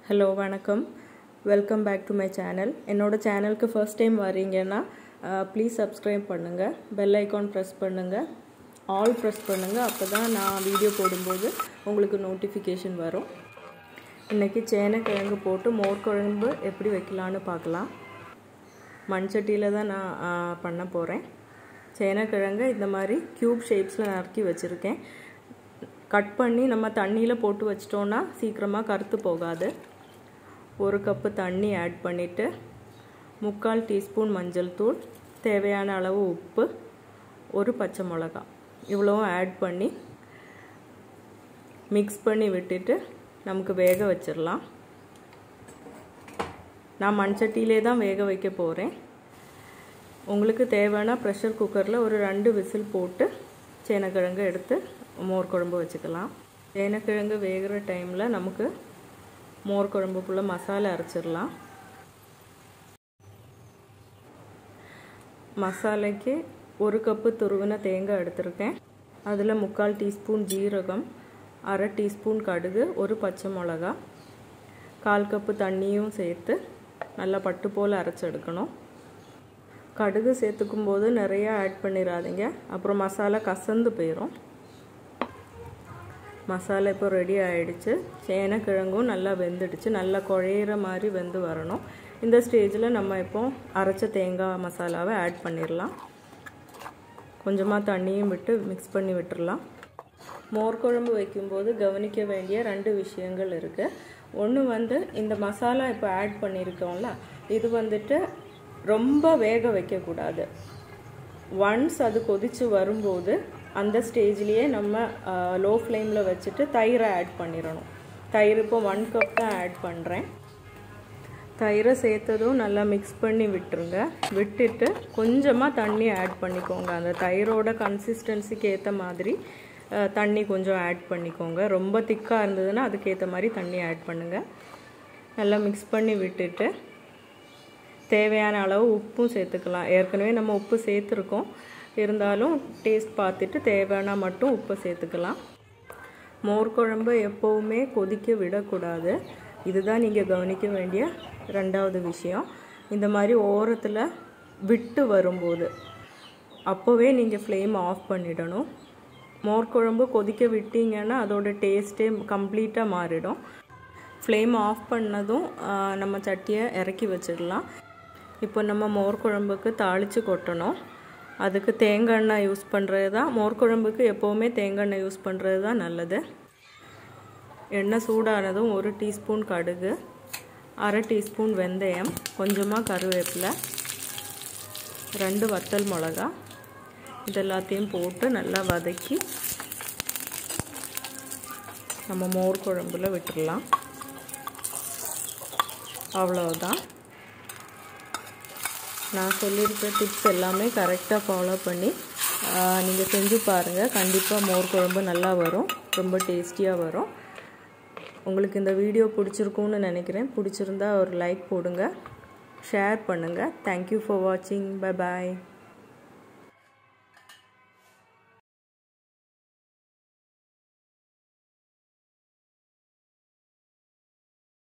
hello வணக்கம் welcome back to my channel என்னோடய சேனலுக்கு ஃபர்ஸ்ட் டைம் வரீங்கன்னா ப்ளீஸ் சப்ஸ்கிரைப் பண்ணுங்கள் பெல் ஐக்கான் ப்ரெஸ் பண்ணுங்கள் ஆல் ப்ரெஸ் பண்ணுங்கள் அப்போ தான் நான் வீடியோ போடும்போது உங்களுக்கு நோட்டிஃபிகேஷன் வரும் இன்றைக்கி சேனக்கிழங்கு போட்டு மோர் குழம்பு எப்படி வைக்கலான்னு பார்க்கலாம் மண்சட்டியில் தான் நான் பண்ண போகிறேன் சேனக்கிழங்கு இந்த மாதிரி க்யூப் ஷேப்ஸில் நறுக்கி வச்சுருக்கேன் கட் பண்ணி நம்ம தண்ணியில் போட்டு வச்சிட்டோன்னா சீக்கிரமாக கருத்து போகாது ஒரு கப்பு தண்ணி ஆட் பண்ணிவிட்டு முக்கால் டீஸ்பூன் மஞ்சள் தூள் தேவையான அளவு உப்பு ஒரு பச்சை மிளகா இவ்வளவும் ஆட் பண்ணி மிக்ஸ் பண்ணி விட்டுட்டு நமக்கு வேக வச்சிடலாம் நான் மண்சட்டியிலே தான் வேக வைக்க போகிறேன் உங்களுக்கு தேவைன்னா ப்ரெஷர் குக்கரில் ஒரு ரெண்டு விசில் போட்டு சேனக்கிழங்கு எடுத்து மோர் குழம்பு வச்சுக்கலாம் சேனக்கிழங்கு வேகிற டைமில் நமக்கு மோர் குழம்புக்குள்ளே மசாலா அரைச்சிடலாம் மசாலைக்கு ஒரு கப்பு துருவின தேங்காய் எடுத்திருக்கேன் அதில் முக்கால் டீஸ்பூன் ஜீரகம் அரை டீஸ்பூன் கடுகு ஒரு பச்சை மிளகா கால் கப்பு தண்ணியும் சேர்த்து நல்லா பட்டு போல் அரைச்சி எடுக்கணும் கடுகு சேர்த்துக்கும் போது நிறையா ஆட் பண்ணிடாதீங்க அப்புறம் மசாலா கசந்து போயிடும் மசாலா இப்போ ரெடி ஆகிடுச்சு சேனக்கிழங்கும் நல்லா வெந்துடுச்சு நல்லா குழையிற மாதிரி வெந்து வரணும் இந்த ஸ்டேஜில் நம்ம இப்போ அரைச்ச தேங்காய் மசாலாவை ஆட் பண்ணிடலாம் கொஞ்சமாக தண்ணியும் விட்டு மிக்ஸ் பண்ணி விட்டுடலாம் மோர் குழம்பு வைக்கும்போது கவனிக்க வேண்டிய ரெண்டு விஷயங்கள் இருக்குது ஒன்று வந்து இந்த மசாலா இப்போ ஆட் பண்ணியிருக்கோம்ல இது வந்துட்டு ரொம்ப வேக வைக்கக்கூடாது ஒன்ஸ் அது கொதித்து வரும்போது அந்த ஸ்டேஜ்லேயே நம்ம லோ ஃப்ளேமில் வச்சுட்டு தயிரை ஆட் பண்ணிடணும் தயிர் இப்போ ஒன் கப் தான் ஆட் பண்ணுறேன் தயிரை சேர்த்ததும் நல்லா மிக்ஸ் பண்ணி விட்டுருங்க விட்டுட்டு கொஞ்சமாக தண்ணி ஆட் பண்ணிக்கோங்க அந்த தயிரோட கன்சிஸ்டன்சிக்கு ஏற்ற மாதிரி தண்ணி கொஞ்சம் ஆட் பண்ணிக்கோங்க ரொம்ப திக்காக இருந்ததுன்னா அதுக்கேற்ற மாதிரி தண்ணி ஆட் பண்ணுங்கள் நல்லா மிக்ஸ் பண்ணி விட்டுட்டு தேவையான அளவு உப்பும் சேர்த்துக்கலாம் ஏற்கனவே நம்ம உப்பு சேர்த்துருக்கோம் இருந்தாலும் டேஸ்ட் பார்த்துட்டு தேவையான மட்டும் உப்பு சேர்த்துக்கலாம் மோர் குழம்பு எப்போவுமே கொதிக்க விடக்கூடாது இதுதான் நீங்கள் கவனிக்க வேண்டிய ரெண்டாவது விஷயம் இந்த மாதிரி ஓரத்தில் விட்டு வரும்போது அப்போவே நீங்கள் ஃப்ளேம் ஆஃப் பண்ணிடணும் மோர் குழம்பு கொதிக்க விட்டீங்கன்னா அதோட டேஸ்ட்டே கம்ப்ளீட்டாக மாறிடும் ஃப்ளேம் ஆஃப் பண்ணதும் நம்ம சட்டியை இறக்கி வச்சிடலாம் இப்போ நம்ம மோர் குழம்புக்கு தாளித்து கொட்டணும் அதுக்கு தேங்காய் எண்ணெய் யூஸ் பண்ணுறது தான் மோர் குழம்புக்கு எப்போவுமே தேங்காய் எண்ணெய் யூஸ் பண்ணுறது தான் நல்லது எண்ணெய் சூடானதும் ஒரு டீஸ்பூன் கடுகு அரை டீஸ்பூன் வெந்தயம் கொஞ்சமாக கருவேப்பிலை ரெண்டு வத்தல் மிளகா இதெல்லாத்தையும் போட்டு நல்லா வதக்கி நம்ம மோர் குழம்புல விட்டுடலாம் அவ்வளோதான் நான் சொல்லியிருக்க டிப்ஸ் எல்லாமே கரெக்டாக ஃபாலோ பண்ணி நீங்கள் செஞ்சு பாருங்கள் கண்டிப்பாக மோர் குழம்பு நல்லா வரும் ரொம்ப டேஸ்டியாக வரும் உங்களுக்கு இந்த வீடியோ பிடிச்சிருக்கும்னு நினைக்கிறேன் பிடிச்சிருந்தா ஒரு லைக் போடுங்க ஷேர் பண்ணுங்கள் தேங்க்யூ ஃபார் வாட்சிங் பை பாய்